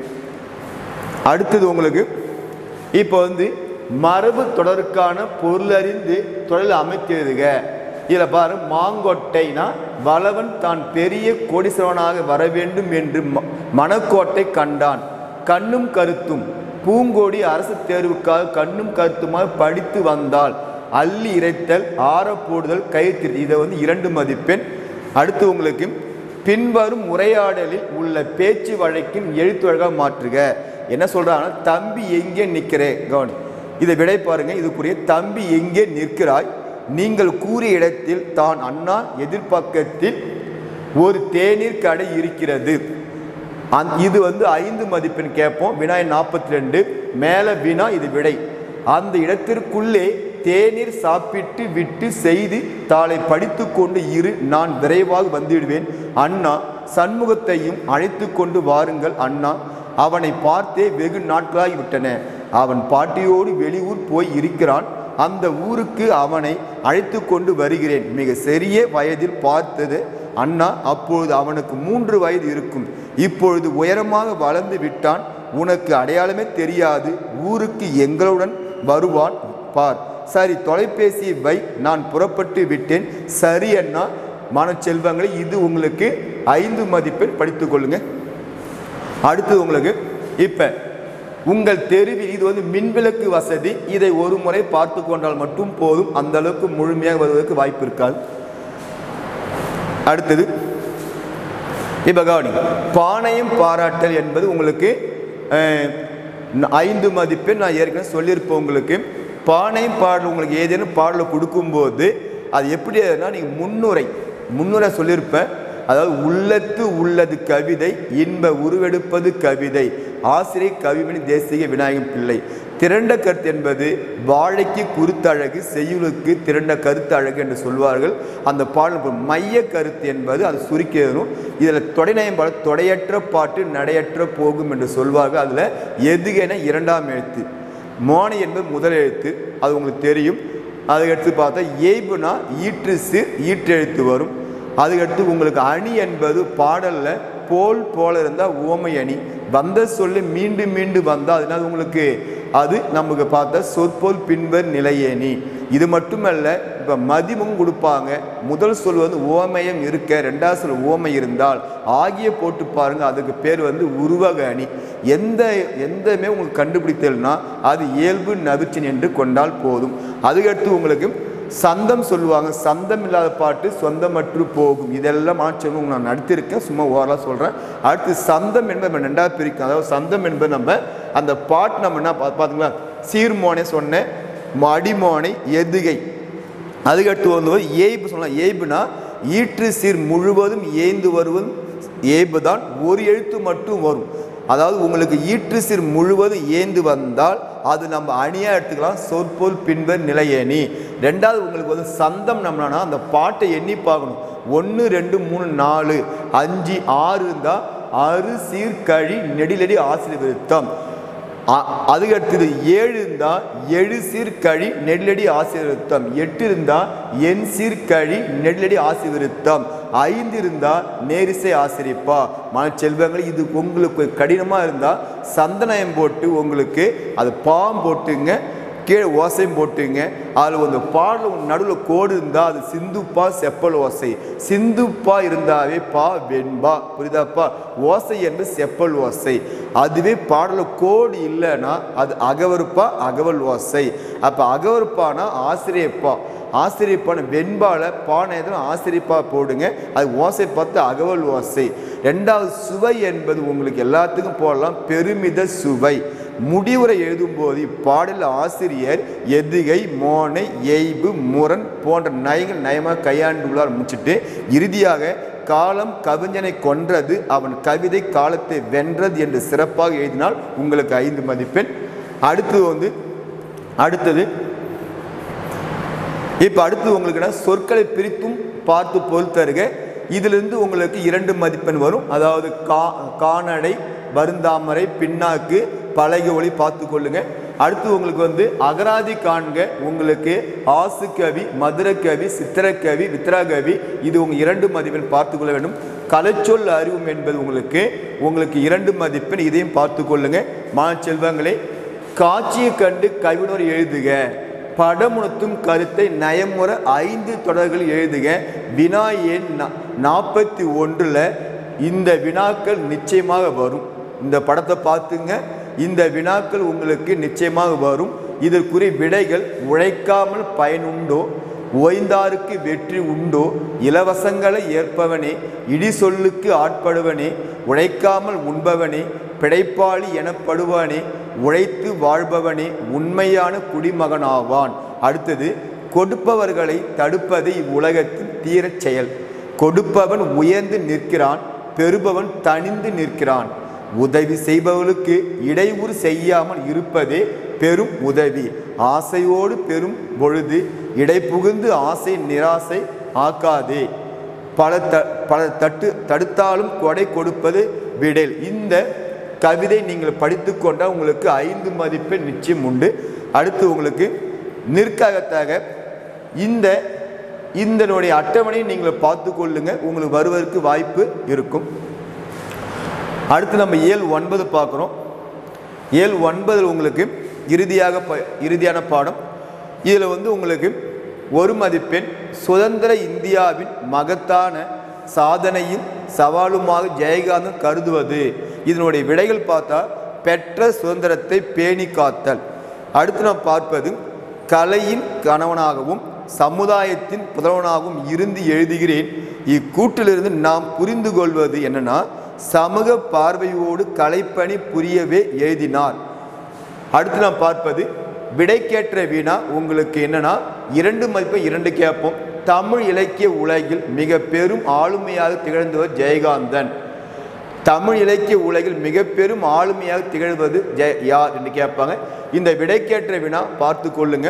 அடுத்தது உங்களுக்கு இப்போ வந்து மரபு தொடருக்கான பொருளறிந்து தொழில் அமைக்கிறதுக இதில் பாரு மாங்கொட்டைனா வளவன் தான் பெரிய கோடீஸ்வரனாக வர வேண்டும் என்று ம- மனக்கோட்டை கண்டான் கண்ணும் கருத்தும் பூங்கோடி அரசு தேர்வுக்காக கண்ணும் கருத்துமாக படித்து வந்தால் அள்ளி இறைத்தல் ஆற போடுதல் கைத்திரி இதை வந்து இரண்டு மதிப்பெண் அடுத்து உங்களுக்கு பின்வரும் உரையாடலில் உள்ள பேச்சு வழக்கின் எழுத்துவழகாக மாற்றுக என்ன சொல்றாங்கன்னா தம்பி எங்கே நிற்கிறே கவனி இதை விடை பாருங்க இதுக்குரிய தம்பி எங்கே நிற்கிறாய் நீங்கள் கூறிய இடத்தில் தான் அண்ணா எதிர்பக்கத்தில் ஒரு தேநீர் கடை இருக்கிறது அந் இது வந்து ஐந்து மதிப்பெண் கேட்போம் வினாய் நாற்பத்தி ரெண்டு மேலே வினா இது விடை அந்த இடத்திற்குள்ளே தேநீர் சாப்பிட்டு விட்டு செய்தி தாளை படித்து கொண்டு இரு நான் விரைவாக வந்துவிடுவேன் அண்ணா சண்முகத்தையும் அழைத்து கொண்டு வாருங்கள் அண்ணா அவனை பார்த்தே வெகு நாட்களாகி விட்டன அவன் பாட்டியோடு வெளியூர் போய் இருக்கிறான் அந்த ஊருக்கு அவனை அழைத்து கொண்டு வருகிறேன் மிக சிறிய வயதில் பார்த்தது அண்ணா அப்பொழுது அவனுக்கு மூன்று வயது இருக்கும் இப்பொழுது உயரமாக வளர்ந்து விட்டான் உனக்கு அடையாளமே தெரியாது ஊருக்கு எங்களுடன் வருவான் பார் சரி தொலைபேசியை வை நான் புறப்பட்டு விட்டேன் சரி அண்ணா மனச்செல்வங்களை இது உங்களுக்கு ஐந்து மதிப்பெண் படித்துக் கொள்ளுங்க அடுத்து உங்களுக்கு இப்போ உங்கள் தெருவில் இது வந்து மின்விளக்கு வசதி இதை ஒரு முறை பார்த்து கொண்டால் மட்டும் போதும் அந்த அளவுக்கு முழுமையாக வருவதற்கு வாய்ப்பு இருக்காது அடுத்தது இப்போ கவனி பானையும் பாராட்டல் என்பது உங்களுக்கு அஹ், ஐந்து மதிப்பெண் நான் ஏற்கனவே சொல்லியிருப்பேன் உங்களுக்கு பானையும் பாடல் உங்களுக்கு ஏதேனும் பாடலை கொடுக்கும்போது அது எப்படி நீங்கள் முன்னுரை முன்னுரை சொல்லியிருப்பேன் அதாவது உள்ளத்து உள்ளது கவிதை இன்ப உருவெடுப்பது கவிதை ஆசிரியர் கவிமணி தேசிக விநாயகம் பிள்ளை திரண்ட கருத்து என்பது வாழைக்கு குருத்தழகு செய்யுளுக்கு திரண்ட கருத்து அழகு என்று சொல்வார்கள் அந்த பாடல் மைய கருத்து என்பது அது சுருக்கியதும் இதில் தொடைநயம் பாட தொடையற்ற பாட்டு நடையற்ற போகும் என்று சொல்வார்கள் அதில் எதுகென இரண்டாம் எழுத்து மோனை என்பது முதல் எழுத்து அது உங்களுக்கு தெரியும் அதுக்கடுத்து பார்த்தா ஏய்புனா ஈற்று சீர் ஈற்றெழுத்து வரும் அதுக்கடுத்து உங்களுக்கு அணி என்பது பாடலில் போல் போல இருந்தால் ஓமை அணி வந்த சொல்லு மீண்டும் மீண்டும் வந்தால் அதனால் உங்களுக்கு அது நமக்கு பார்த்தா சொற்போல் பின்வர் நிலையேணி இது மட்டுமல்ல இப்போ மதிமும் கொடுப்பாங்க முதல் சொல் வந்து ஓமயம் இருக்க ரெண்டாவது சொல் ஓமை இருந்தால் ஆகிய போட்டு பாருங்க அதுக்கு பேர் வந்து உருவக அணி எந்த எந்தமே உங்களுக்கு கண்டுபிடித்தல்னா அது இயல்பு நவிச்சின் என்று கொண்டால் போதும் அதுக்கடுத்து உங்களுக்கு சந்தம் சொல்லுவாங்க சந்தம் இல்லாத பாட்டு சொந்தமற்று போகும் இதெல்லாம் மாற்றி நான் நடத்திருக்கேன் சும்மா ஓரலாக சொல்கிறேன் அடுத்து சந்தம் என்பது நம்ம ரெண்டாவது பிரிக்கும் அதாவது சந்தம் என்பது நம்ம அந்த பாட்டு நம்ம என்ன பா- பார்த்தீங்களா சீர்மோனே சொன்னேன் மடிமோனை எதுகை அதுக்கடுத்து வந்து ஏய்பு சொல்லலாம் ஏய்புனா ஈற்று சீர் முழுவதும் ஏய்ந்து வருவதும் ஏய்பு தான் ஒரு எழுத்து மட்டும் வரும் அதாவது உங்களுக்கு ஈற்று சீர் முழுவதும் ஏந்து வந்தால் அது நம்ம அணியாக எடுத்துக்கலாம் சொற்பொல் பின்பர் நிலையணி ரெண்டாவது உங்களுக்கு வந்து சந்தம் நம்மளானா அந்த பாட்டை எண்ணி பார்க்கணும் ஒன்று ரெண்டு மூணு நாலு அஞ்சு ஆறு இருந்தால் அறு சீர்கழி நெடிலடி ஆசிரியர் விருத்தம் அ- அதுக்கு அடுத்தது ஏழு இருந்தா எழு சீர்கழி நெல்லடி ஆசீர்விருத்தம் எட்டு இருந்தா என் சீர்கழி நெல்லடி ஆசீர்விருத்தம் ஐந்து இருந்தா நேரிசை ஆசிரிப்பா மன செல்வங்கள் இது உங்களுக்கு கடினமா இருந்தா சந்தனயம் போட்டு உங்களுக்கு அது பாம் போட்டுங்க கீழே ஓசையும் போட்டுங்க அதில் அந்த பாடல் நடுவில் கோடு இருந்தால் அது சிந்துப்பா செப்பல் ஓசை சிந்துப்பா இருந்தாவே பா வெண்பா புரியுதாப்பா ஓசை என்பது செப்பல் ஓசை அதுவே பாடலில் கோடு இல்லைன்னா அது அகவருப்பா அகவல் ஓசை அப்போ அகவருப்பானா ஆசிரியப்பா ஆசிரியப்பான வெண்பால பானையத்தில் ஆசிரியப்பா போடுங்க அது ஓசை பார்த்து அகவல் ஓசை ரெண்டாவது சுவை என்பது உங்களுக்கு எல்லாத்துக்கும் போடலாம் பெருமித சுவை முடிவுரை எழுதும்போது இப்பாடல் ஆசிரியர் எதுகை மோனை எய்பு முரண் போன்ற நயங்கள் நயமாக கையாண்டுள்ளார் முடிச்சுட்டு இறுதியாக காலம் கவிஞனை கொன்றது அவன் கவிதை காலத்தை வென்றது என்று சிறப்பாக எழுதினால் உங்களுக்கு ஐந்து மதிப்பெண் அடுத்தது வந்து அடுத்தது இப்போ அடுத்து உங்களுக்கு என்ன சொற்களை பிரித்தும் பார்த்து பொருள் தருக இதிலிருந்து உங்களுக்கு இரண்டு மதிப்பெண் வரும் அதாவது கா கானடை வருந்தாமரை பின்னாக்கு பழகு ஒளி பார்த்து கொள்ளுங்க அடுத்து உங்களுக்கு வந்து அகராதி காண்க உங்களுக்கு ஆசு கவி மதுரக்கவி சித்திரக்கவி வித்ராகவி இது உங்க இரண்டு மதிப்பெண் பார்த்து கொள்ள வேண்டும் கலைச்சொல் அறிவும் என்பது உங்களுக்கு உங்களுக்கு இரண்டு மதிப்பெண் இதையும் பார்த்து கொள்ளுங்க மாணவ செல்வங்களே காட்சியை கண்டு கவிஞர் எழுதுக படமுணர்த்தும் கருத்தை நயமுற ஐந்து தொடர்கள் எழுதுக வினா எண் நாற்பத்தி ஒன்றில் இந்த வினாக்கள் நிச்சயமாக வரும் இந்த படத்தை பார்த்துங்க இந்த வினாக்கள் உங்களுக்கு நிச்சயமாக வரும் இதற்குரிய விடைகள் உழைக்காமல் பயனுண்டோ ஓய்ந்தாருக்கு வெற்றி உண்டோ இலவசங்களை ஏற்பவனே இடி சொல்லுக்கு ஆட்படுவனே உழைக்காமல் உண்பவனே பிழைப்பாளி எனப்படுவானே உழைத்து வாழ்பவனே உண்மையான குடிமகனாவான் அடுத்தது கொடுப்பவர்களை தடுப்பது இவ்வுலகத்தின் தீரச் செயல் கொடுப்பவன் உயர்ந்து நிற்கிறான் பெறுபவன் தனிந்து நிற்கிறான் உதவி செய்பவர்களுக்கு இடையூறு செய்யாமல் இருப்பதே பெரும் உதவி ஆசையோடு பெரும் பொழுது இடை புகுந்து ஆசை நிராசை ஆக்காதே பல த பல தட்டு தடுத்தாலும் கொடை கொடுப்பது விடல் இந்த கவிதை நீங்கள் படித்து கொண்டால் உங்களுக்கு ஐந்து மதிப்பெண் நிச்சயம் உண்டு அடுத்து உங்களுக்கு நிற்ககத்தாக இந்த இதனுடைய அட்டவணையை நீங்கள் பார்த்து கொள்ளுங்க உங்களுக்கு வருவதற்கு வாய்ப்பு இருக்கும் அடுத்து நம்ம ஏழு ஒன்பது பார்க்குறோம் ஏழு ஒன்பதில் உங்களுக்கு இறுதியாக ப இறுதியான பாடம் இதில் வந்து உங்களுக்கு ஒரு மதிப்பெண் சுதந்திர இந்தியாவின் மகத்தான சாதனையும் சவாலுமாக ஜெயகாந்தன் கருதுவது இதனுடைய விடைகள் பார்த்தா பெற்ற சுதந்திரத்தை பேணி காத்தல் அடுத்து நாம் பார்ப்பது கலையின் கணவனாகவும் சமுதாயத்தின் புதல்வனாகவும் இருந்து எழுதுகிறேன் இக்கூட்டிலிருந்து நாம் புரிந்து கொள்வது என்னன்னா சமூக பார்வையோடு கலைப்பணி புரியவே எழுதினார் அடுத்து நாம் பார்ப்பது விடைக்கேற்ற வீணா உங்களுக்கு என்னன்னா இரண்டு மதிப்பை இரண்டு கேட்போம் தமிழ் இலக்கிய உலகில் மிக பெரும் ஆளுமையாக திகழ்ந்தவர் ஜெயகாந்தன் தமிழ் இலக்கிய உலகில் மிக பெரும் ஆளுமையாக திகழ்வது ஜெய யார் என்று கேட்பாங்க இந்த விடைக்கேற்ற வினா பார்த்து கொள்ளுங்க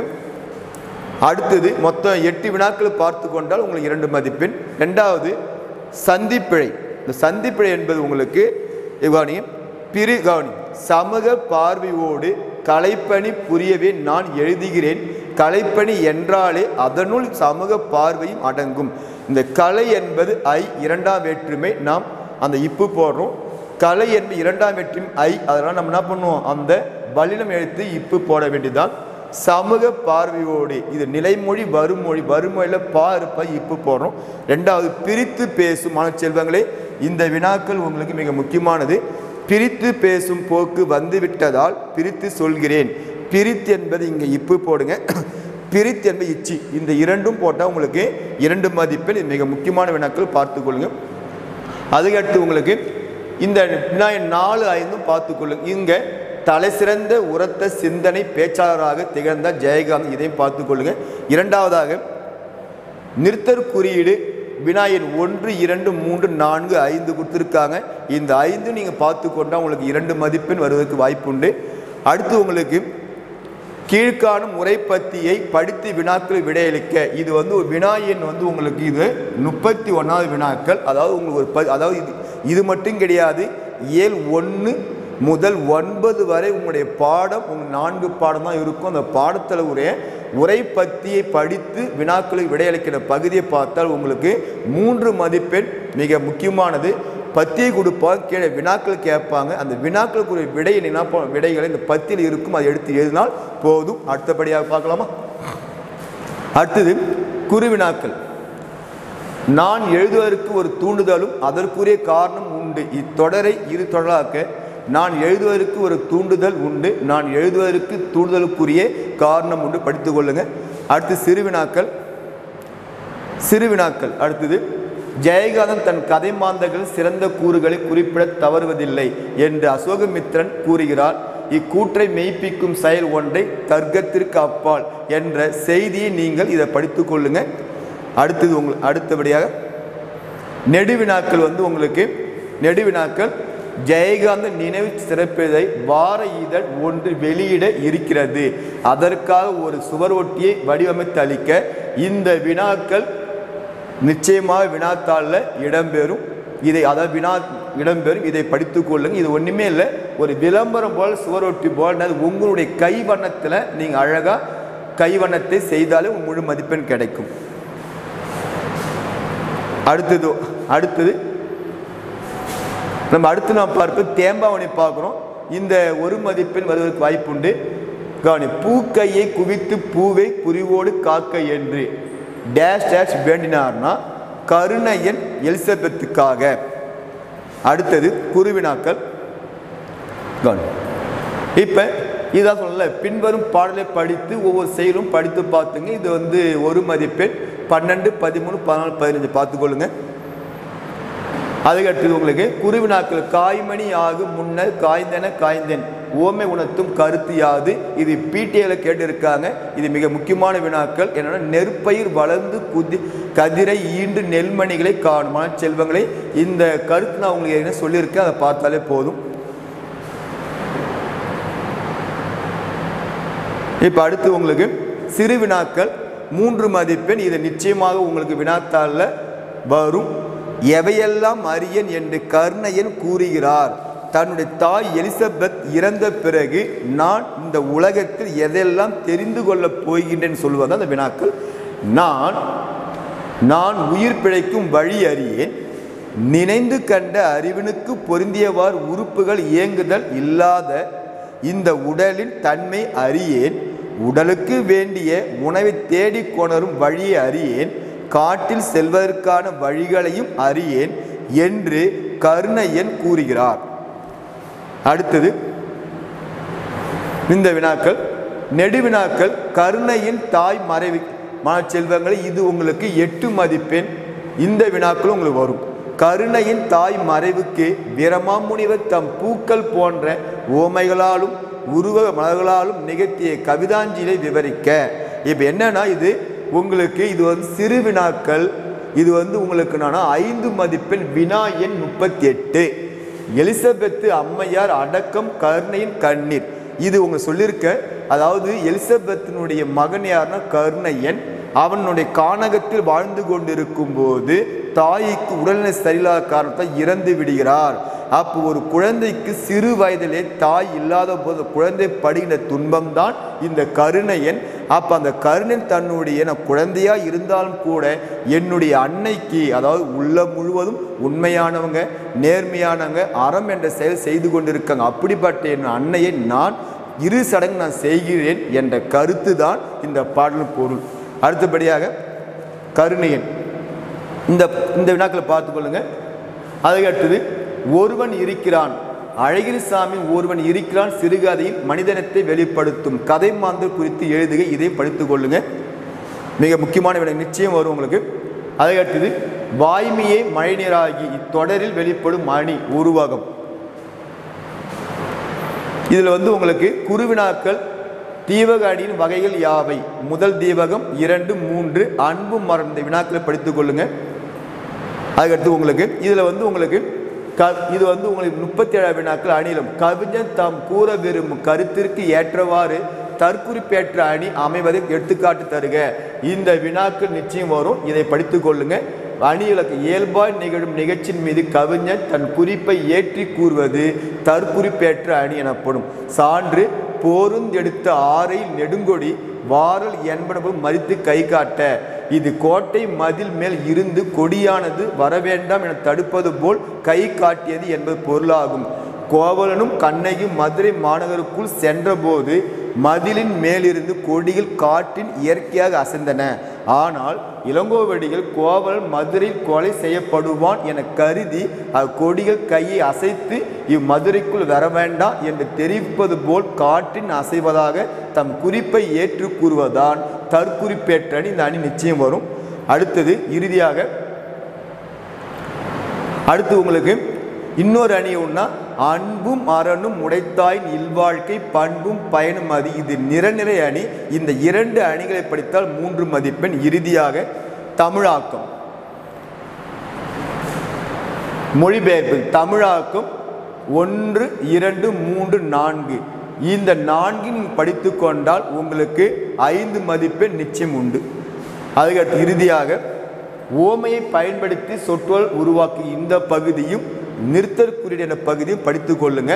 அடுத்தது மொத்தம் எட்டு வினாக்கள் பார்த்து கொண்டால் உங்களுக்கு இரண்டு மதிப்பெண் ரெண்டாவது சந்திப்பிழை இந்த சந்திப்பிழை என்பது உங்களுக்கு கவனி பிரி கவனி சமூக பார்வையோடு கலைப்பணி புரியவே நான் எழுதுகிறேன் கலைப்பணி என்றாலே அதனுள் சமூக பார்வையும் அடங்கும் இந்த கலை என்பது ஐ இரண்டாம் வேற்றுமை நாம் அந்த இப்பு போடுறோம் கலை என்பது இரண்டாம் வேற்றுமை ஐ அதனால் நம்ம என்ன பண்ணுவோம் அந்த வல்லினம் எழுத்து இப்பு போட வேண்டியதுதான் சமூக பார்வையோடு இது நிலைமொழி வருமொழி வருமொழியில் பா இருப்ப இப்பு போடுறோம் ரெண்டாவது பிரித்து பேசும் மாணவ செல்வங்களே இந்த வினாக்கள் உங்களுக்கு மிக முக்கியமானது பிரித்து பேசும் போக்கு வந்துவிட்டதால் பிரித்து சொல்கிறேன் பிரித்து என்பது இங்கே இப்பு போடுங்க பிரித்து என்பது இச்சி இந்த இரண்டும் போட்டால் உங்களுக்கு இரண்டு மதிப்பெண் இது மிக முக்கியமான வினாக்கள் பார்த்துக்கொள்ளுங்க அதுக்கடுத்து உங்களுக்கு இந்த வினாயன் நாலு ஐந்தும் பார்த்துக்கொள்ளுங்க இங்கே தலை சிறந்த உரத்த சிந்தனை பேச்சாளராக திகழ்ந்த ஜெயகாந்த் இதையும் பார்த்துக்கொள்ளுங்க இரண்டாவதாக நிறுத்தற் குறியீடு வினாயன் ஒன்று இரண்டு மூன்று நான்கு ஐந்து கொடுத்துருக்காங்க இந்த ஐந்து நீங்கள் பார்த்து கொண்டா உங்களுக்கு இரண்டு மதிப்பெண் வருவதற்கு வாய்ப்புண்டு அடுத்து உங்களுக்கு கீழ்காணும் முறைப்பத்தியை படித்து வினாக்கள் விடையளிக்க இது வந்து ஒரு வினாயன் வந்து உங்களுக்கு இது முப்பத்தி ஒன்றாவது வினாக்கள் அதாவது உங்களுக்கு ஒரு ப அதாவது இது இது மட்டும் கிடையாது ஏழு ஒன்று முதல் ஒன்பது வரை உங்களுடைய பாடம் உங்கள் நான்கு பாடம் தான் இருக்கும் அந்த பாடத்தில் உடைய உரைப்பத்தியை படித்து வினாக்களுக்கு விடையளிக்கிற பகுதியை பார்த்தால் உங்களுக்கு மூன்று மதிப்பெண் மிக முக்கியமானது பத்தியை கொடுப்பாங்க கீழே வினாக்கள் கேட்பாங்க அந்த வினாக்களுக்குரிய விடையை என்ன பண்ண- விடைகளை இந்த பத்தியில் இருக்கும் அதை எடுத்து எழுதினால் போதும் அடுத்தபடியாக பார்க்கலாமா அடுத்தது குருவினாக்கள் நான் எழுதுவதற்கு ஒரு தூண்டுதலும் அதற்குரிய காரணம் உண்டு இத்தொடரை இரு தொடராக்க நான் எழுதுவதற்கு ஒரு தூண்டுதல் உண்டு நான் எழுதுவதற்கு தூண்டுதலுக்குரிய காரணம் உண்டு படித்துக் கொள்ளுங்க அடுத்து சிறுவினாக்கள் சிறுவினாக்கள் அடுத்தது ஜெயகாந்தன் தன் கதை மாந்தர்கள் சிறந்த கூறுகளை குறிப்பிட தவறுவதில்லை என்று அசோகமித்ரன் கூறுகிறார் இக்கூற்றை மெய்ப்பிக்கும் செயல் ஒன்றை தர்க்கத்திற்கு அப்பால் என்ற செய்தியை நீங்கள் இதை படித்துக் கொள்ளுங்க அடுத்தது உங்கள் அடுத்தபடியாக நெடுவினாக்கள் வந்து உங்களுக்கு நெடுவினாக்கள் ஜெயகாந்தன் நினைவு சிறப்பிதை வார இதழ் ஒன்று வெளியிட இருக்கிறது அதற்காக ஒரு சுவர் ஒட்டியை வடிவமைத்து அளிக்க இந்த வினாக்கள் நிச்சயமாக வினாத்தாளில் இடம்பெறும் இதை அதாவது வினா இடம்பெறும் இதை படித்துக் கொள்ளுங்க இது ஒன்றுமே இல்லை ஒரு விளம்பரம் போல் சுவரொட்டி போல் அது உங்களுடைய கைவண்ணத்தில் நீங்கள் அழகாக கைவண்ணத்தை செய்தாலே உங்களுக்கு முழு மதிப்பெண் கிடைக்கும் அடுத்தது அடுத்தது நம்ம அடுத்து நாம் பார்ப்பது தேம்பாவணி பார்க்குறோம் இந்த ஒரு மதிப்பெண் வருவதற்கு வாய்ப்புண்டு கவனி பூக்கையை குவித்து பூவை புரிவோடு காக்க என்று டேஷ் டேஷ் வேண்டினார்னா கருணையன் எலிசபெத்துக்காக அடுத்தது குருவினாக்கள் கவனி இப்போ இதான் சொல்லல பின்வரும் பாடலை படித்து ஒவ்வொரு செயலும் படித்து பார்த்துங்க இது வந்து ஒரு மதிப்பெண் பன்னெண்டு பதிமூணு பதினாலு பதினஞ்சு பார்த்துக்கொள்ளுங்க அதுக்கடுத்தது உங்களுக்கு குருவினாக்கள் காய்மணி ஆகும் முன்னர் காய்ந்தன காய்ந்தேன் ஓமை உணர்த்தும் கருத்து யாது இது பிடிஏல கேட்டிருக்காங்க இது மிக முக்கியமான வினாக்கள் என்னன்னா நெற்பயிர் வளர்ந்து குதி கதிரை ஈண்டு நெல்மணிகளை காணும் மன செல்வங்களை இந்த கருத்து நான் உங்களுக்கு என்ன சொல்லியிருக்கேன் அதை பார்த்தாலே போதும் இப்போ அடுத்து உங்களுக்கு சிறு வினாக்கள் மூன்று மதிப்பெண் இது நிச்சயமாக உங்களுக்கு வினாத்தாளில் வரும் எவையெல்லாம் அரியன் என்று கர்ணையன் கூறுகிறார் தன்னுடைய தாய் எலிசபெத் இறந்த பிறகு நான் இந்த உலகத்தில் எதையெல்லாம் தெரிந்து கொள்ளப் போகின்றேன் சொல்வது அந்த வினாக்கள் நான் நான் உயிர் பிழைக்கும் வழி அறியேன் நினைந்து கண்ட அறிவினுக்கு பொருந்தியவாறு உறுப்புகள் இயங்குதல் இல்லாத இந்த உடலின் தன்மை அறியேன் உடலுக்கு வேண்டிய உணவை தேடிக் கொணரும் வழியை அறியேன் காட்டில் செல்வதற்கான வழிகளையும் அறியேன் என்று கருணையன் கூறுகிறார் அடுத்தது இந்த வினாக்கள் நெடுவினாக்கள் கருணையின் தாய் மறைவு மாணவ இது உங்களுக்கு எட்டு மதிப்பெண் இந்த வினாக்கள் உங்களுக்கு வரும் கருணையின் தாய் மறைவுக்கு வீரமாமுனிவர் தம் பூக்கள் போன்ற ஓமைகளாலும் உருவக மலர்களாலும் நிகழ்த்திய கவிதாஞ்சிலை விவரிக்க இப்போ என்னன்னா இது உங்களுக்கு இது வந்து சிறு வினாக்கள் இது வந்து உங்களுக்கு நான் ஐந்து மதிப்பெண் வினா எண் முப்பத்தி எட்டு எலிசபெத்து அம்மையார் அடக்கம் கருணையின் கண்ணீர் இது உங்க சொல்லியிருக்க அதாவது எலிசபெத்தினுடைய மகன் யாருன்னா கருணையன் அவனுடைய கானகத்தில் வாழ்ந்து கொண்டிருக்கும் போது தாய்க்கு உடல்நிலை சரியில்லாத காரணத்தால் இறந்து விடுகிறார் அப்போ ஒரு குழந்தைக்கு சிறு வயதிலே தாய் இல்லாத போது குழந்தை படுகின்ற துன்பம் தான் இந்த கருணையன் அப்போ அந்த கருணன் தன்னுடைய நான் குழந்தையா இருந்தாலும் கூட என்னுடைய அன்னைக்கு அதாவது உள்ள முழுவதும் உண்மையானவங்க நேர்மையானவங்க அறம் என்ற செயல் செய்து கொண்டிருக்காங்க அப்படிப்பட்ட என் அன்னையை நான் இரு சடங்கு நான் செய்கிறேன் என்ற கருத்து தான் இந்த பாடல் பொருள் அடுத்தபடியாக கருணையன் இந்த இந்த வினாக்களை பார்த்துக்கொள்ளுங்க அதை அடுத்தது ஒருவன் இருக்கிறான் அழகிரிசாமி ஒருவன் இருக்கிறான் சிறுகதையில் மனிதனத்தை வெளிப்படுத்தும் கதை மாந்தர் குறித்து எழுதுக இதை படித்துக் கொள்ளுங்க மிக முக்கியமான விட நிச்சயம் வரும் உங்களுக்கு அதை அடுத்தது வாய்மையே மழைநீராகி இத்தொடரில் வெளிப்படும் மணி உருவகம் இதில் வந்து உங்களுக்கு குருவினாக்கள் தீவக அணியின் வகைகள் யாவை முதல் தீவகம் இரண்டு மூன்று அன்பு மறந்த வினாக்களை படித்துக் கொள்ளுங்க அதுக்கடுத்து உங்களுக்கு இதில் வந்து உங்களுக்கு க இது வந்து உங்களுக்கு முப்பத்தி ஏழாவது வினாக்கள் அணிலும் கவிஞன் தாம் கூற விரும்பும் கருத்திற்கு ஏற்றவாறு தற்குறிப்பேற்ற அணி அமைவதை எடுத்துக்காட்டு தருக இந்த வினாக்கள் நிச்சயம் வரும் இதை படித்துக் கொள்ளுங்க அணிகளுக்கு இயல்பாய் நிகழும் நிகழ்ச்சியின் மீது கவிஞன் தன் குறிப்பை ஏற்றி கூறுவது தற்குறிப்பேற்ற அணி எனப்படும் சான்று போருந்தெடுத்த ஆரை நெடுங்கொடி வாரல் என்பனவும் மறித்து கை காட்ட இது கோட்டை மதில் மேல் இருந்து கொடியானது வரவேண்டாம் என தடுப்பது போல் கை காட்டியது என்பது பொருளாகும் கோவலனும் கண்ணையும் மதுரை மாநகருக்குள் சென்றபோது மதிலின் மேலிருந்து கொடிகள் காற்றின் இயற்கையாக அசைந்தன ஆனால் இளங்கோவடிகள் கோவலன் மதுரையில் கொலை செய்யப்படுவான் என கருதி அக்கொடிகள் கையை அசைத்து இம்மதுரைக்குள் வர வேண்டாம் என்று தெரிவிப்பது போல் காற்றின் அசைவதாக தம் குறிப்பை ஏற்று கூறுவதான் தற்குறிப்பேற்ற அணி இந்த அணி நிச்சயம் வரும் அடுத்தது இறுதியாக அடுத்து உங்களுக்கு இன்னொரு அணி ஒன்றா அன்பும் அறனும் உடைத்தாயின் இல்வாழ்க்கை பண்பும் பயனும் அது இது நிறநிறை அணி இந்த இரண்டு அணிகளை படித்தால் மூன்று மதிப்பெண் இறுதியாக தமிழாக்கம் மொழிபெயர்ப்பு தமிழாக்கம் ஒன்று இரண்டு மூன்று நான்கு இந்த நான்கு நீங்கள் படித்து கொண்டால் உங்களுக்கு ஐந்து மதிப்பெண் நிச்சயம் உண்டு அதுக்கடுத்து இறுதியாக ஓமையை பயன்படுத்தி சொற்றொல் உருவாக்கி இந்த பகுதியும் நிறுத்தற்குரிய என்ற பகுதியும் படித்துக் கொள்ளுங்க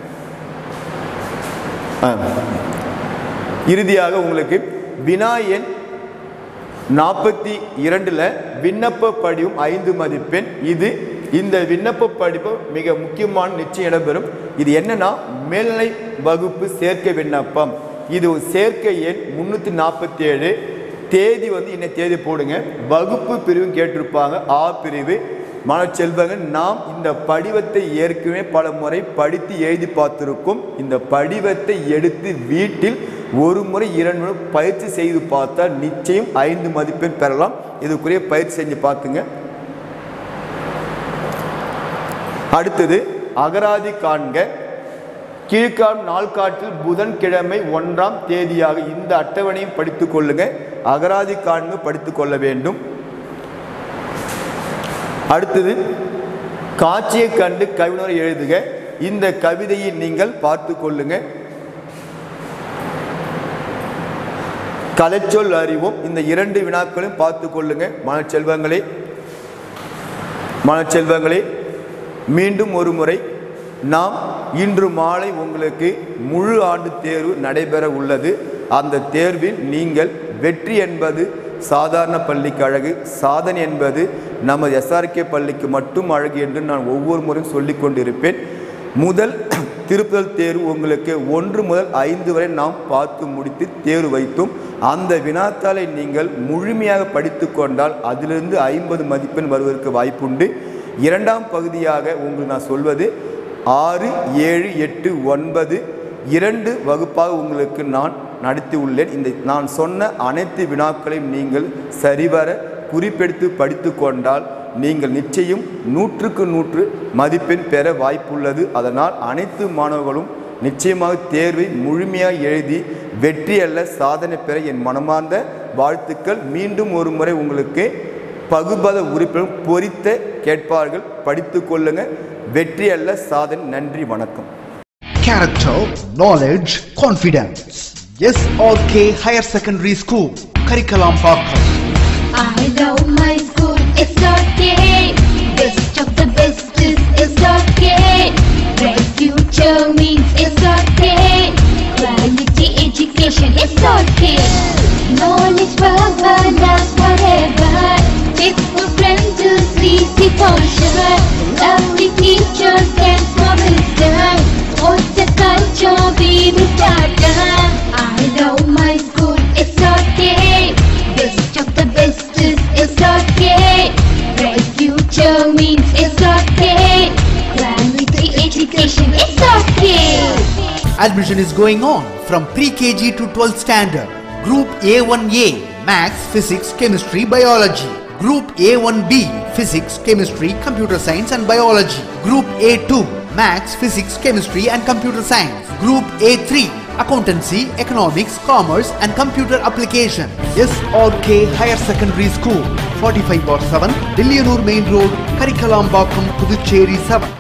ஆ. இறுதியாக உங்களுக்கு வினாயன் நாற்பத்தி இரண்டில் விண்ணப்ப படிவம் ஐந்து மதிப்பெண் இது இந்த விண்ணப்ப படிப்பு மிக முக்கியமான நிச்சயம் இடம்பெறும் இது என்னன்னா மேல்நிலை வகுப்பு சேர்க்கை விண்ணப்பம் இது ஒரு சேர்க்கை எண் முந்நூற்றி நாற்பத்தி ஏழு தேதி வந்து இன்னை தேதி போடுங்க வகுப்பு பிரிவும் கேட்டிருப்பாங்க ஆ பிரிவு மாணவ செல்வங்கள் நாம் இந்த படிவத்தை ஏற்கனவே பல முறை படித்து எழுதி பார்த்திருக்கோம் இந்த படிவத்தை எடுத்து வீட்டில் ஒரு முறை இரண்டு முறை பயிற்சி செய்து பார்த்தா நிச்சயம் ஐந்து மதிப்பெண் பெறலாம் இதுக்குரிய பயிற்சி செஞ்சு பார்த்துங்க அடுத்தது அகராதி காண்க கீழ்காணும் நாள்காட்டில் புதன்கிழமை ஒன்றாம் தேதியாக இந்த அட்டவணையும் படித்துக் கொள்ளுங்க அகராதி காண்கு படித்துக் கொள்ள வேண்டும் அடுத்தது காட்சியை கண்டு கவிஞரை எழுதுக இந்த கவிதையை நீங்கள் பார்த்து கொள்ளுங்க கலைச்சொல் அறிவோம் இந்த இரண்டு வினாக்களையும் பார்த்து கொள்ளுங்க மனச்செல்வங்களே மனச்செல்வங்களே மீண்டும் ஒரு முறை நாம் இன்று மாலை உங்களுக்கு முழு ஆண்டு தேர்வு நடைபெற உள்ளது அந்த தேர்வில் நீங்கள் வெற்றி என்பது சாதாரண பள்ளிக்கு அழகு சாதனை என்பது நமது எஸ்ஆர்கே பள்ளிக்கு மட்டும் அழகு என்று நான் ஒவ்வொரு முறையும் சொல்லிக் கொண்டிருப்பேன் முதல் திருப்புதல் தேர்வு உங்களுக்கு ஒன்று முதல் ஐந்து வரை நாம் பார்த்து முடித்து தேர்வு வைத்தோம் அந்த வினாத்தாளை நீங்கள் முழுமையாக படித்து கொண்டால் அதிலிருந்து ஐம்பது மதிப்பெண் வருவதற்கு வாய்ப்புண்டு இரண்டாம் பகுதியாக உங்களுக்கு நான் சொல்வது ஆறு ஏழு எட்டு ஒன்பது இரண்டு வகுப்பாக உங்களுக்கு நான் நடத்தி உள்ளேன் இந்த நான் சொன்ன அனைத்து வினாக்களையும் நீங்கள் சரிவர குறிப்பெடுத்து படித்து கொண்டால் நீங்கள் நிச்சயம் நூற்றுக்கு நூற்று மதிப்பெண் பெற வாய்ப்புள்ளது அதனால் அனைத்து மாணவர்களும் நிச்சயமாக தேர்வை முழுமையாக எழுதி வெற்றி அல்ல சாதனை பெற என் மனமார்ந்த வாழ்த்துக்கள் மீண்டும் ஒரு முறை உங்களுக்கு பகுபத உறுப்பினர் பொறித்த கேட்பார்கள் படித்து கொள்ளுங்க வெற்றி அல்ல சாதனை நன்றி வணக்கம் Character, knowledge, confidence. SRK Higher Secondary School, Curriculum Parkers. I love my school, it's okay. Best of the best is it's okay. Bright future means it's okay. Quality education, it's okay. Knowledge forever, love forever. Faithful friends to see the culture. Lovely teachers and promises. What's the culture we will start? I love my school, it's okay. Best of the best is it's okay. Bright future means it's okay. Quality education, it's okay. Admission is going on from pre-KG to 12th standard. Group A1A, Maths, Physics, Chemistry, Biology. Group A1B, Physics, Chemistry, Computer Science and Biology. Group A2, Maths, Physics, Chemistry and Computer Science. Group A3, Accountancy, Economics, Commerce and Computer Application. SRK Higher Secondary School, 45 7, Dillianur Main Road, Karikalambakkam, Puducherry 7.